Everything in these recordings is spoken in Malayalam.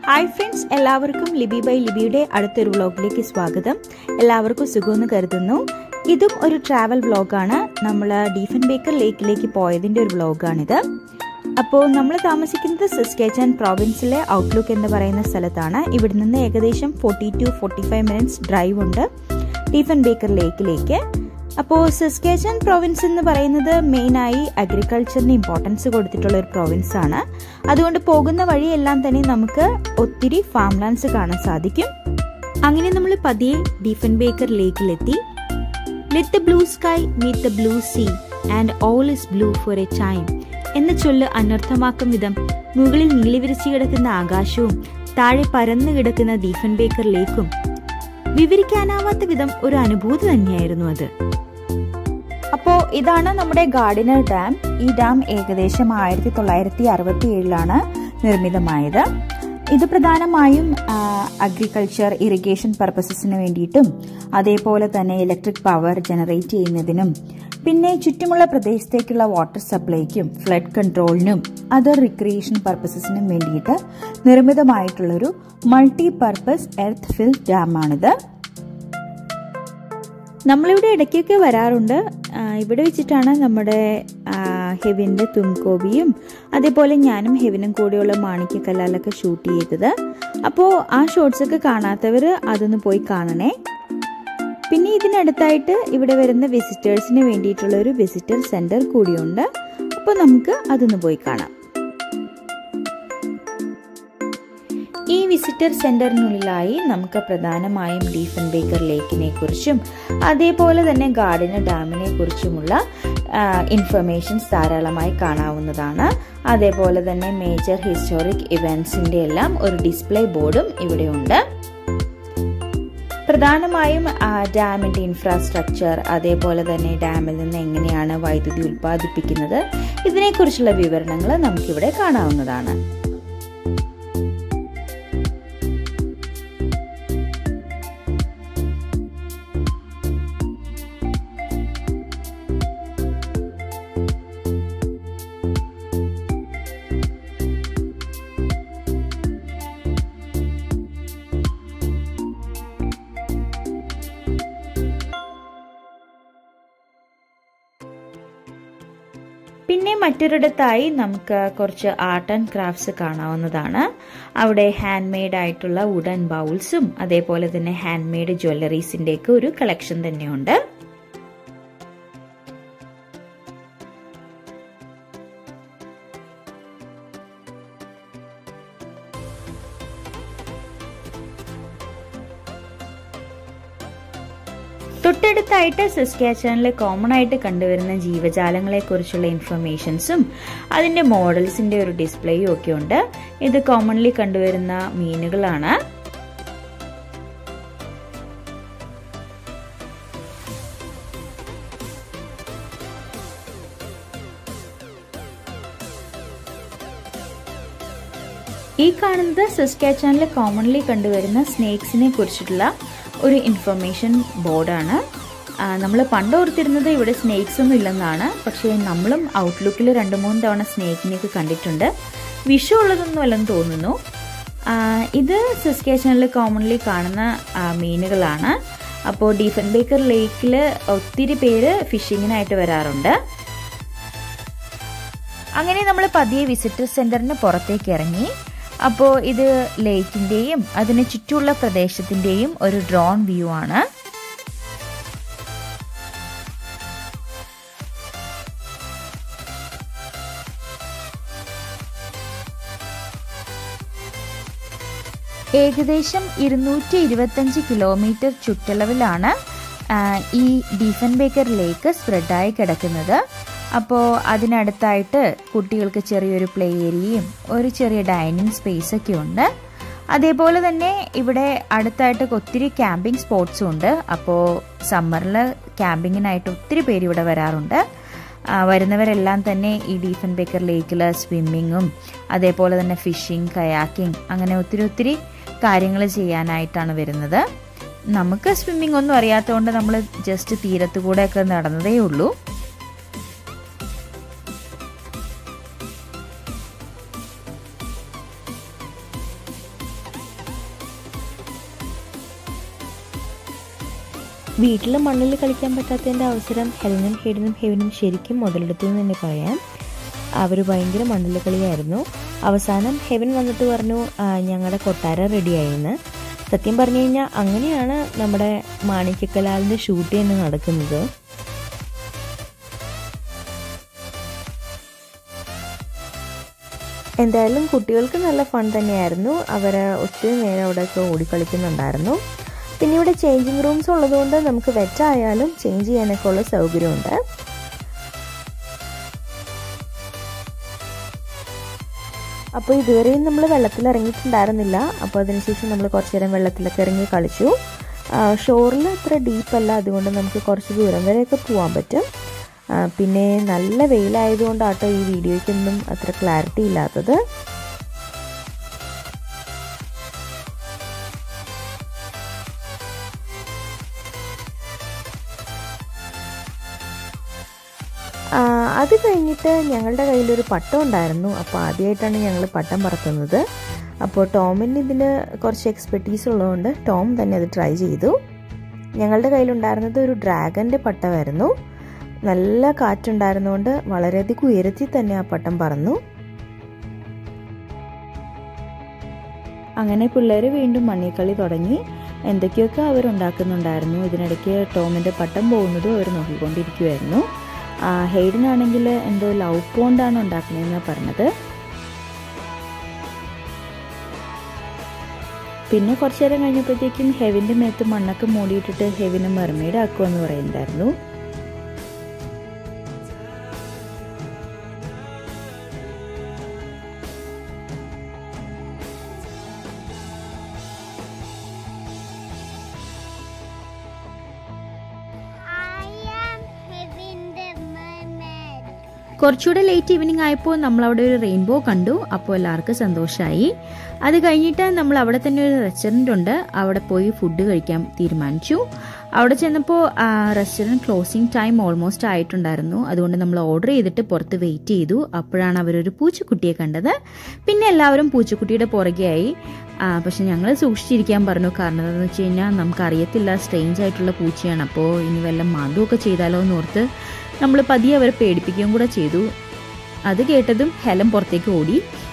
ഹായ് ഫ്രണ്ട്സ് എല്ലാവർക്കും ലിബി ബൈ ലിബിയുടെ അടുത്തൊരു വ്ളോഗിലേക്ക് സ്വാഗതം എല്ലാവർക്കും സുഖമെന്ന് കരുതുന്നു ഇതും ഒരു ട്രാവൽ വ്ളോഗാണ് നമ്മൾ ഡീഫൻ ബേക്കർ ലേക്കിലേക്ക് പോയതിൻ്റെ ഒരു വ്ളോഗാണിത് അപ്പോൾ നമ്മൾ താമസിക്കുന്നത് സിസ്കേച്ചൻ പ്രോവിൻസിലെ ഔട്ട്ലുക്ക് എന്ന് പറയുന്ന സ്ഥലത്താണ് ഇവിടെ നിന്ന് ഏകദേശം forty two forty five minutes drive ഉണ്ട് ഡീഫൻ ബേക്കർ ലേക്കിലേക്ക് അപ്പോൾ സിസ്കേച്ചൻ പ്രോവിൻസ് എന്ന് പറയുന്നത് മെയിനായി അഗ്രികൾച്ചറിന് ഇമ്പോർട്ടൻസ് കൊടുത്തിട്ടുള്ള ഒരു പ്രോവിൻസ് ആണ് അതുകൊണ്ട് പോകുന്ന വഴിയെല്ലാം തന്നെ നമുക്ക് ഒത്തിരി ഫാം ലാൻഡ്സ് കാണാൻ സാധിക്കും അങ്ങനെ നമ്മൾ പതിയെ ഡീഫൻ ബേക്കർ ലേക്കിലെത്തി let the blue sky meet the blue sea and all is blue for a time എന്ന ചൊല്ല് അനർത്ഥമാക്കും വിധം മുകളിൽ നീലിവിരിച്ചു കിടക്കുന്ന ആകാശവും താഴെ പരന്നു കിടക്കുന്ന ദീഫൻ ബേക്കർ ലേക്കും വിവരിക്കാനാവാത്ത വിധം ഒരു അനുഭൂതി തന്നെയായിരുന്നു അത് അപ്പോ ഇതാണ് നമ്മുടെ ഗാർഡിനർ ഡാം ഈ ഡാം ഏകദേശം ആയിരത്തി തൊള്ളായിരത്തി അറുപത്തി ഏഴിലാണ് നിർമ്മിതമായത് ഇത് പ്രധാനമായും അഗ്രികൾച്ചർ ഇറിഗേഷൻ പർപ്പസസിന് വേണ്ടിയിട്ടും അതേപോലെ തന്നെ ഇലക്ട്രിക് പവർ ജനറേറ്റ് ചെയ്യുന്നതിനും പിന്നെ ചുറ്റുമുള്ള പ്രദേശത്തേക്കുള്ള വാട്ടർ സപ്ലൈക്കും ഫ്ലഡ് കൺട്രോളിനും അതർ റിക്രിയേഷൻ പർപ്പസസിനും വേണ്ടിയിട്ട് നിർമ്മിതമായിട്ടുള്ളൊരു മൾട്ടി പർപ്പസ് എർത്ത് ഫിൽ ഡാമാണിത് നമ്മളിവിടെ ഇടയ്ക്കൊക്കെ വരാറുണ്ട് ഇവിടെ വെച്ചിട്ടാണ് നമ്മുടെ ഹെവിൻ്റെ തുംകോബിയും അതേപോലെ ഞാനും ഹെവിനും കൂടെയുള്ള മാണിക്യക്കല്ലാലൊക്കെ ഷൂട്ട് ചെയ്തത് അപ്പോൾ ആ ഷോട്ട്സൊക്കെ കാണാത്തവർ അതൊന്ന് പോയി കാണണേ പിന്നെ ഇതിനടുത്തായിട്ട് ഇവിടെ വരുന്ന വിസിറ്റേഴ്സിന് വേണ്ടിയിട്ടുള്ള ഒരു വിസിറ്റർ സെൻറ്റർ കൂടിയുണ്ട് അപ്പോൾ നമുക്ക് അതൊന്ന് പോയി കാണാം ഈ വിസിറ്റർ സെന്ററിനുള്ളിലായി നമുക്ക് പ്രധാനമായും ഡീഫൻ ബേക്കർ ലേക്കിനെ കുറിച്ചും അതേപോലെ തന്നെ ഗാർഡനർ ഡാമിനെ കുറിച്ചുമുള്ള ഇൻഫർമേഷൻസ് ധാരാളമായി കാണാവുന്നതാണ് അതേപോലെ തന്നെ മേജർ ഹിസ്റ്റോറിക് ഇവന്റ്സിന്റെ എല്ലാം ഒരു ഡിസ്പ്ലേ ബോർഡും ഇവിടെയുണ്ട് പ്രധാനമായും ഡാമിന്റെ ഇൻഫ്രാസ്ട്രക്ചർ അതേപോലെ തന്നെ ഡാമിൽ നിന്ന് എങ്ങനെയാണ് വൈദ്യുതി ഉൽപ്പാദിപ്പിക്കുന്നത് ഇതിനെക്കുറിച്ചുള്ള വിവരണങ്ങൾ നമുക്കിവിടെ കാണാവുന്നതാണ് പിന്നെ മറ്റൊരിടത്തായി നമുക്ക് കുറച്ച് ആർട്ട് ആൻഡ് ക്രാഫ്റ്റ്സ് കാണാവുന്നതാണ് അവിടെ ഹാൻഡ് മെയ്ഡ് ആയിട്ടുള്ള വുഡൻ ബൗൾസും അതേപോലെ തന്നെ ഹാൻഡ് മെയ്ഡ് ജ്വല്ലറീസിന്റെ ഒക്കെ ഒരു കളക്ഷൻ തന്നെയുണ്ട് തൊട്ടടുത്തായിട്ട് സിസ്കാച്ചാനിൽ കോമൺ ആയിട്ട് കണ്ടുവരുന്ന ജീവജാലങ്ങളെ കുറിച്ചുള്ള ഇൻഫർമേഷൻസും അതിന്റെ മോഡൽസിന്റെ ഒരു ഡിസ്പ്ലേയും ഒക്കെ ഉണ്ട് ഇത് കോമൺലി കണ്ടുവരുന്ന മീനുകളാണ് ഈ കാണുന്നത് സിസ്കാച്ചാനിൽ കോമൺലി കണ്ടുവരുന്ന സ്നേക്സിനെ കുറിച്ചിട്ടുള്ള ഒരു ഇൻഫർമേഷൻ ബോർഡാണ് നമ്മൾ പണ്ട് ഓർത്തിരുന്നത് ഇവിടെ സ്നേക്സ് ഒന്നും ഇല്ലെന്നാണ് പക്ഷേ നമ്മളും ഔട്ട്ലുക്കിൽ രണ്ട് മൂന്ന് തവണ സ്നേക്കിനെയൊക്കെ കണ്ടിട്ടുണ്ട് വിഷു ഉള്ളതൊന്നും അല്ലെന്ന് തോന്നുന്നു ഇത് സിസ്കേഷനിൽ കോമൺലി കാണുന്ന മീനുകളാണ് അപ്പോൾ ഡീഫൻ ബേക്കർ ലേക്കിൽ ഒത്തിരി പേര് ഫിഷിങ്ങിനായിട്ട് വരാറുണ്ട് അങ്ങനെ നമ്മൾ പതിയെ വിസിറ്റർ സെന്ററിന് പുറത്തേക്ക് ഇറങ്ങി അപ്പോൾ ഇത് ലേക്കിൻ്റെയും അതിന് ചുറ്റുമുള്ള പ്രദേശത്തിൻ്റെയും ഒരു ഡ്രോൺ വ്യൂ ആണ് ഏകദേശം ഇരുന്നൂറ്റി ഇരുപത്തഞ്ച് കിലോമീറ്റർ ചുറ്റളവിലാണ് ഈ ഡീഫൻ ബേക്കർ ലേക്ക് സ്പ്രെഡായി കിടക്കുന്നത് അപ്പോൾ അതിനടുത്തായിട്ട് കുട്ടികൾക്ക് ചെറിയൊരു പ്ലേ ഏരിയയും ഒരു ചെറിയ ഡൈനിങ് സ്പേസ് ഒക്കെ ഉണ്ട് അതേപോലെ തന്നെ ഇവിടെ അടുത്തായിട്ട് ഒത്തിരി ക്യാമ്പിംഗ് സ്പോട്ട്സും ഉണ്ട് അപ്പോൾ സമ്മറിൽ ക്യാമ്പിങ്ങിനായിട്ട് ഒത്തിരി പേര് ഇവിടെ വരാറുണ്ട് വരുന്നവരെല്ലാം തന്നെ ഈ ഡീഫൻ ബേക്കർ ലേക്കിൽ സ്വിമ്മിങ്ങും അതേപോലെ തന്നെ ഫിഷിംഗ് കയാക്കിംഗ് അങ്ങനെ ഒത്തിരി ഒത്തിരി കാര്യങ്ങൾ ചെയ്യാനായിട്ടാണ് വരുന്നത് നമുക്ക് സ്വിമ്മിംഗ് ഒന്നും അറിയാത്തതുകൊണ്ട് നമ്മൾ ജസ്റ്റ് തീരത്തു കൂടെയൊക്കെ നടന്നതേ ഉള്ളൂ വീട്ടിൽ മണ്ണിൽ കളിക്കാൻ പറ്റാത്തതിൻ്റെ അവസരം ഹെലനും ഹെയ്ഡനും ഹെവനും ശരിക്കും മുതലെടുത്തു എന്ന് തന്നെ പറയാം അവർ ഭയങ്കര മണ്ണിൽ കളിയായിരുന്നു അവസാനം ഹെവൻ വന്നിട്ട് പറഞ്ഞു ഞങ്ങളുടെ കൊട്ടാര റെഡിയായെന്ന് സത്യം പറഞ്ഞു കഴിഞ്ഞാൽ അങ്ങനെയാണ് നമ്മുടെ മാണിക്യക്കലാലിൻ്റെ ഷൂട്ട് തന്നെ നടക്കുന്നത് എന്തായാലും കുട്ടികൾക്ക് നല്ല ഫൺ തന്നെയായിരുന്നു അവർ ഒത്തിരി നേരം അവിടെയൊക്കെ ഓടിക്കളിക്കുന്നുണ്ടായിരുന്നു പിന്നെ ഇവിടെ ചേഞ്ചിങ് റൂംസ് ഉള്ളതുകൊണ്ട് നമുക്ക് വെറ്റായാലും ചേഞ്ച് ചെയ്യാനൊക്കെ ഉള്ള സൗകര്യമുണ്ട് അപ്പോൾ ഇതുവരെയും നമ്മൾ വെള്ളത്തിൽ ഇറങ്ങിയിട്ടുണ്ടായിരുന്നില്ല അപ്പോൾ അതിനുശേഷം നമ്മൾ കുറച്ച് നേരം വെള്ളത്തിലൊക്കെ ഇറങ്ങി കളിച്ചു ഷോറിൽ അത്ര ഡീപ്പല്ല അതുകൊണ്ട് നമുക്ക് കുറച്ച് ദൂരം വരെയൊക്കെ പോകാൻ പറ്റും പിന്നെ നല്ല വെയിലായതുകൊണ്ടാട്ടോ ഈ വീഡിയോയ്ക്കൊന്നും അത്ര ക്ലാരിറ്റി ഇല്ലാത്തത് അത് കഴിഞ്ഞിട്ട് ഞങ്ങളുടെ കയ്യിലൊരു പട്ടം ഉണ്ടായിരുന്നു അപ്പോൾ ആദ്യമായിട്ടാണ് ഞങ്ങൾ പട്ടം പറത്തുന്നത് അപ്പോൾ ടോമിന് ഇതിൽ കുറച്ച് എക്സ്പെർട്ടീസ് ഉള്ളതുകൊണ്ട് ടോം തന്നെ അത് ട്രൈ ചെയ്തു ഞങ്ങളുടെ കയ്യിലുണ്ടായിരുന്നത് ഒരു ഡ്രാഗൻ്റെ പട്ടമായിരുന്നു നല്ല കാറ്റുണ്ടായിരുന്നുകൊണ്ട് വളരെയധികം ഉയരത്തിൽ തന്നെ ആ പട്ടം പറന്നു അങ്ങനെ പിള്ളേർ വീണ്ടും മണ്ണിക്കളി തുടങ്ങി എന്തൊക്കെയൊക്കെ അവരുണ്ടാക്കുന്നുണ്ടായിരുന്നു ഇതിനിടയ്ക്ക് ടോമിൻ്റെ പട്ടം പോകുന്നതും അവർ നോക്കിക്കൊണ്ടിരിക്കുമായിരുന്നു ഹെയ്ഡനാണെങ്കിൽ എന്തോ ലവ് പോണ്ടാണ് ഉണ്ടാക്കുന്നതെന്നാണ് പറഞ്ഞത് പിന്നെ കുറച്ചു നേരം കഴിഞ്ഞപ്പോഴത്തേക്കും ഹെവിൻ്റെ മേത്ത് മണ്ണൊക്കെ മൂടിയിട്ടിട്ട് ഹെവിനെ മെർമെയ്ഡ് ആക്കുമെന്ന് പറയുന്നുണ്ടായിരുന്നു കുറച്ചുകൂടെ ലേറ്റ് ഈവനിങ് ആയപ്പോൾ നമ്മൾ അവിടെ ഒരു റെയിൻബോ കണ്ടു അപ്പോൾ എല്ലാവർക്കും സന്തോഷമായി അത് കഴിഞ്ഞിട്ട് നമ്മൾ അവിടെ തന്നെ ഒരു റെസ്റ്റോറൻ്റ് ഉണ്ട് അവിടെ പോയി ഫുഡ് കഴിക്കാൻ തീരുമാനിച്ചു അവിടെ ചെന്നപ്പോൾ റെസ്റ്റോറൻറ്റ് ക്ലോസിംഗ് ടൈം ഓൾമോസ്റ്റ് ആയിട്ടുണ്ടായിരുന്നു അതുകൊണ്ട് നമ്മൾ ഓർഡർ ചെയ്തിട്ട് പുറത്ത് വെയിറ്റ് ചെയ്തു അപ്പോഴാണ് അവരൊരു പൂച്ചക്കുട്ടിയെ കണ്ടത് പിന്നെ എല്ലാവരും പൂച്ചക്കുട്ടിയുടെ പുറകെയായി പക്ഷെ ഞങ്ങൾ സൂക്ഷിച്ചിരിക്കാൻ പറഞ്ഞു കാരണം എന്താണെന്ന് വെച്ച് കഴിഞ്ഞാൽ നമുക്കറിയത്തില്ല സ്ട്രെയിഞ്ച് ആയിട്ടുള്ള പൂച്ചയാണ് അപ്പോൾ ഇനി വല്ല മാന്തുമൊക്കെ ചെയ്താലോ എന്ന് ഓർത്ത് നമ്മൾ പതിയെ അവരെ പേടിപ്പിക്കുകയും കൂടെ ചെയ്തു അത് കേട്ടതും ഹെലം പുറത്തേക്ക് ഓടി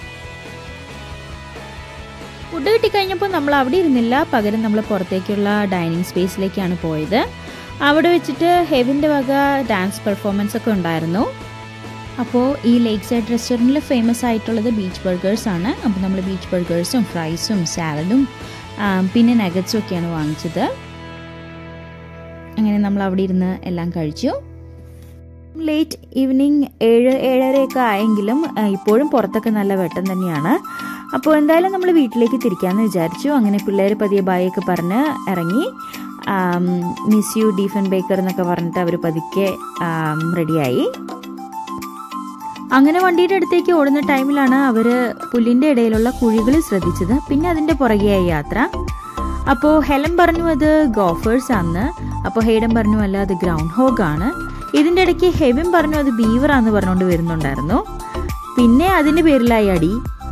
ഫുഡ് കിട്ടിക്കഴിഞ്ഞപ്പോൾ നമ്മൾ അവിടെ ഇരുന്നില്ല പകരം നമ്മൾ പുറത്തേക്കുള്ള ഡൈനിങ് സ്പേസിലേക്കാണ് പോയത് അവിടെ വെച്ചിട്ട് ഹെവിൻ്റെ വക ഡാൻസ് പെർഫോമൻസ് ഒക്കെ ഉണ്ടായിരുന്നു അപ്പോൾ ഈ ലേക്ക് സൈഡ് റെസ്റ്റോറൻറ്റിൽ ഫേമസ് ആയിട്ടുള്ളത് ബീച്ച് ബർഗേഴ്സ് ആണ് അപ്പോൾ നമ്മൾ ബീച്ച് ബർഗേഴ്സും ഫ്രൈസും സാലഡും പിന്നെ നഗറ്റ്സും ഒക്കെയാണ് വാങ്ങിച്ചത് അങ്ങനെ നമ്മൾ അവിടെ ഇരുന്ന് എല്ലാം കഴിച്ചു ലേറ്റ് ഈവനിങ് ഏഴ് ഏഴരയൊക്കെ ആയെങ്കിലും ഇപ്പോഴും പുറത്തൊക്കെ നല്ല വെട്ടം തന്നെയാണ് അപ്പോൾ എന്തായാലും നമ്മൾ വീട്ടിലേക്ക് തിരിക്കാമെന്ന് വിചാരിച്ചു അങ്ങനെ പിള്ളേർ പതിയെ ബായൊക്കെ പറഞ്ഞ് ഇറങ്ങി മിസ് യു ഡീഫൻ ബേക്കർ എന്നൊക്കെ പറഞ്ഞിട്ട് അവർ പതുക്കെ റെഡിയായി അങ്ങനെ വണ്ടിയുടെ അടുത്തേക്ക് ഓടുന്ന ടൈമിലാണ് അവർ പുല്ലിൻ്റെ ഇടയിലുള്ള കുഴികൾ ശ്രദ്ധിച്ചത് പിന്നെ അതിൻ്റെ പുറകെയായി യാത്ര അപ്പോൾ ഹെലൻ പറഞ്ഞു അത് ഗോഫേഴ്സ് ആണ് അപ്പോൾ ഹെയ്ഡൻ പറഞ്ഞു അല്ല അത് ഗ്രൗണ്ട് ഹോഗ് ആണ് ഇതിൻ്റെ ഇടയ്ക്ക് ഹെവിൻ പറഞ്ഞു അത് ബീവറാന്ന് പറഞ്ഞുകൊണ്ട് വരുന്നുണ്ടായിരുന്നു പിന്നെ അതിൻ്റെ പേരിലായി അടി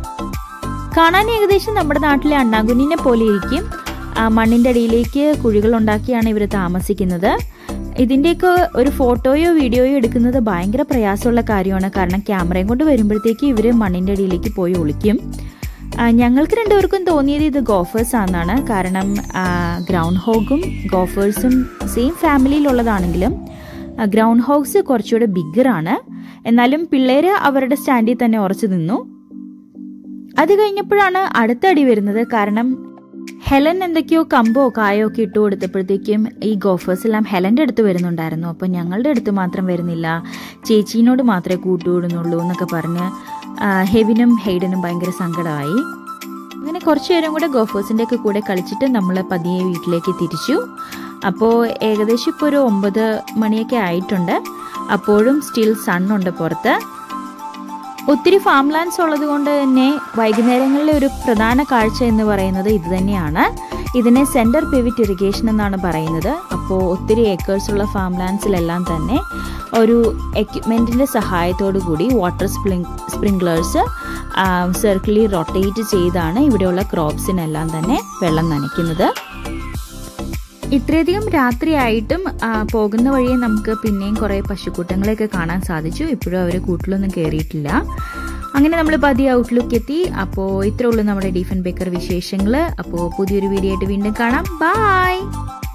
കാണാൻ ഏകദേശം നമ്മുടെ നാട്ടിലെ അണ്ണാകുഞ്ഞിനെ പോലെ ഇരിക്കും മണ്ണിൻ്റെ അടിയിലേക്ക് കുഴികൾ ഉണ്ടാക്കിയാണ് ഇവർ താമസിക്കുന്നത് ഇതിൻ്റെയൊക്കെ ഒരു ഫോട്ടോയോ വീഡിയോയോ എടുക്കുന്നത് ഭയങ്കര പ്രയാസമുള്ള കാര്യമാണ് കാരണം ക്യാമറയും കൊണ്ട് വരുമ്പോഴത്തേക്ക് ഇവർ മണ്ണിൻ്റെ അടിയിലേക്ക് പോയി ഒളിക്കും ഞങ്ങൾക്ക് രണ്ടുപേർക്കും തോന്നിയത് ഇത് ഗോഫേഴ്സ് ആണെന്നാണ് കാരണം ഗ്രൗണ്ട് ഹോഗും ഗോഫേഴ്സും സെയിം ഫാമിലിയിലുള്ളതാണെങ്കിലും ഗ്രൗണ്ട് ഹോഗ്സ് കുറച്ചുകൂടെ ബിഗറാണ് എന്നാലും പിള്ളേർ അവരുടെ സ്റ്റാൻഡിൽ തന്നെ ഉറച്ചു നിന്നു അത് കഴിഞ്ഞപ്പോഴാണ് അടുത്ത അടി വരുന്നത് കാരണം ഹെലൻ എന്തൊക്കെയോ കമ്പോ കായോ ഒക്കെ ഇട്ട് കൊടുത്തപ്പോഴത്തേക്കും ഈ ഗോഫേഴ്സ് എല്ലാം ഹെലൻ്റെ അടുത്ത് വരുന്നുണ്ടായിരുന്നു അപ്പോൾ ഞങ്ങളുടെ അടുത്ത് മാത്രം വരുന്നില്ല ചേച്ചീനോട് മാത്രമേ കൂട്ടുകൂടുന്നുള്ളൂ എന്നൊക്കെ പറഞ്ഞ് ഹെവിനും ഹെയ്ഡനും ഭയങ്കര സങ്കടമായി അങ്ങനെ കുറച്ചു നേരം കൂടെ ഗോഫേഴ്സിൻ്റെ ഒക്കെ കൂടെ കളിച്ചിട്ട് നമ്മൾ പതിയെ വീട്ടിലേക്ക് തിരിച്ചു അപ്പോൾ ഏകദേശം ഇപ്പോൾ ഒരു ഒമ്പത് മണിയൊക്കെ ആയിട്ടുണ്ട് അപ്പോഴും സ്റ്റിൽ സണ്ണുണ്ട് പുറത്ത് ഒത്തിരി ഫാം ലാൻഡ്സ് ഉള്ളത് കൊണ്ട് തന്നെ വൈകുന്നേരങ്ങളിലെ ഒരു പ്രധാന കാഴ്ച എന്ന് പറയുന്നത് ഇത് തന്നെയാണ് ഇതിനെ സെൻറ്റർ പിവിറ്റ് ഇറിഗേഷൻ എന്നാണ് പറയുന്നത് അപ്പോൾ ഒത്തിരി ഏക്കേഴ്സ് ഉള്ള ഫാം ലാൻഡ്സിലെല്ലാം തന്നെ ഒരു എക്യുപ്മെൻറ്റിൻ്റെ സഹായത്തോടു കൂടി വാട്ടർ സ്പ്രിങ് സ്പ്രിങ്ക്ലേഴ്സ് സർക്കിളി റൊട്ടേറ്റ് ചെയ്താണ് ഇവിടെയുള്ള ക്രോപ്സിനെല്ലാം തന്നെ വെള്ളം നനയ്ക്കുന്നത് ഇത്രയധികം രാത്രിയായിട്ടും പോകുന്ന വഴിയെ നമുക്ക് പിന്നെയും കുറേ പശുക്കൂട്ടങ്ങളെയൊക്കെ കാണാൻ സാധിച്ചു ഇപ്പോഴും അവർ കൂട്ടിലൊന്നും കയറിയിട്ടില്ല അങ്ങനെ നമ്മൾ പതിയെ ഔട്ട്ലുക്ക് എത്തി അപ്പോൾ ഇത്രേ ഉള്ളൂ നമ്മുടെ ഡീഫൻ ബേക്കർ വിശേഷങ്ങൾ അപ്പോൾ പുതിയൊരു വീഡിയോ ആയിട്ട് വീണ്ടും കാണാം ബായ്